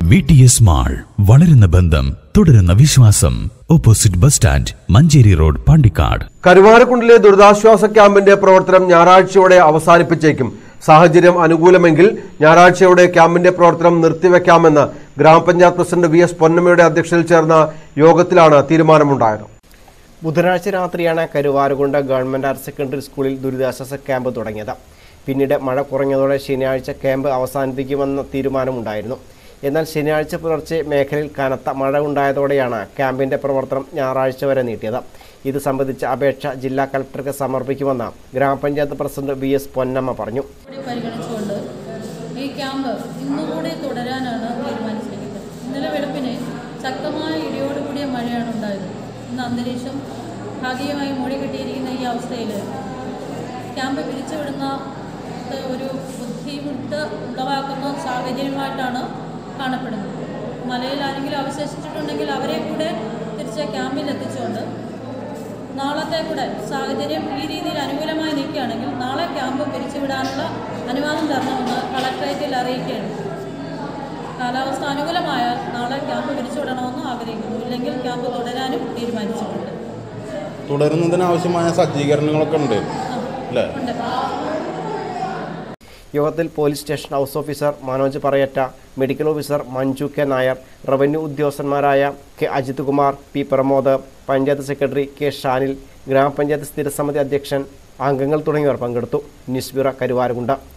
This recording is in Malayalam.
വി ടി എസ് മാൾ വളരുന്ന ബന്ധം തുടരുന്ന വിശ്വാസം opposite bus stand Manjeri road Pandikkad കരുവാരക്കുണ്ടിലെ ദുരിതാശ്വാസ ക്യാമ്പിന്റെ പ്രവർത്തനം ഞായറാഴ്ചയോടെ അവസാനിപ്പിച്ചേക്കും സാഹചര്യം അനുകൂലമെങ്കിൽ ഞായറാഴ്ചയോടെ ക്യാമ്പിന്റെ പ്രവർത്തനം നിർത്തിവെക്കാമെന്ന് ഗ്രാമപഞ്ചായത്ത് പ്രസിഡന്റ് വി എസ് പൊന്നമ്മയുടെ അധ്യക്ഷതയിൽ ചേർന്ന യോഗത്തിലാണ് തീരുമാനമുണ്ടായത് ബുധനാഴ്ച രാത്രിയാണ് കരുവാരുകുണ്ട് ഗവൺമെന്റ് ഹയർ സെക്കൻഡറി സ്കൂളിൽ ദുരിതാശ്വാസ ക്യാമ്പ് തുടങ്ങിയത് പിന്നീട് മഴ കുറഞ്ഞതോടെ ശനിയാഴ്ച ക്യാമ്പ് അവസാനിപ്പിക്കുമെന്ന തീരുമാനമുണ്ടായിരുന്നു എന്നാൽ ശനിയാഴ്ച പുലർച്ചെ മേഖലയിൽ കനത്ത മഴ ഉണ്ടായതോടെയാണ് ക്യാമ്പിന്റെ പ്രവർത്തനം ഞായറാഴ്ച വരെ നീട്ടിയത് ഇത് സംബന്ധിച്ച അപേക്ഷ ജില്ലാ കളക്ടർക്ക് സമർപ്പിക്കുമെന്ന് ഗ്രാമപഞ്ചായത്ത് പ്രസിഡന്റ് വി എസ് പൊന്നമ്മ പറഞ്ഞു കൂടി പരിഗണിച്ചുകൊണ്ട് ഈ ക്യാമ്പ് ഇന്നുകൂടി തുടരാനാണ് തീരുമാനിച്ചിരിക്കുന്നത് ഇന്നലെ വെളുപ്പിന് ശക്തമായ ഇടിയോടുകൂടിയ മഴയാണ് ഉണ്ടായത് ഇന്ന് അന്തരീക്ഷം ഭാഗികമായി മൂടിക്കെട്ടിയിരിക്കുന്ന ഈ അവസ്ഥയിൽ ക്യാമ്പ് പിരിച്ചുവിടുന്ന ഒരു ബുദ്ധിമുട്ട് ഉളവാക്കുന്ന സാഹചര്യമായിട്ടാണ് കാണപ്പെടുന്നത് മലയിൽ ആരെങ്കിലും അവശേഷിച്ചിട്ടുണ്ടെങ്കിൽ അവരെ കൂടെ തിരിച്ച് ക്യാമ്പിൽ എത്തിച്ചുകൊണ്ട് നാളത്തെ കൂടെ സാഹചര്യം ഈ രീതിയിൽ അനുകൂലമായി നിൽക്കുകയാണെങ്കിൽ നാളെ ക്യാമ്പ് പിരിച്ചുവിടാനുള്ള അനുവാദം തരണമെന്ന് കളക്ടറേറ്റിൽ അറിയിക്കുകയാണ് കാലാവസ്ഥ അനുകൂലമായാൽ നാളെ ക്യാമ്പ് പിരിച്ചുവിടണമെന്ന് ആഗ്രഹിക്കുന്നു ഇല്ലെങ്കിൽ ക്യാമ്പ് തുടരാനും തീരുമാനിച്ചിട്ടുണ്ട് തുടരുന്നതിനാവശ്യമായ സജ്ജീകരണങ്ങളൊക്കെ ഉണ്ട് അല്ലേ ഉണ്ട് യോഗത്തിൽ police station house officer Manoj പറയറ്റ medical officer Manju K Nair revenue ഉദ്യോഗസ്ഥന്മാരായ K Ajith Kumar P Pramod panchayat secretary K Shanil ഗ്രാമപഞ്ചായത്ത് സ്ഥിരസമിതി അധ്യക്ഷൻ അംഗങ്ങൾ തുടങ്ങിയവർ പങ്കെടുത്തു ന്യൂസ് ബ്യൂറോ കരുവാരകുണ്ട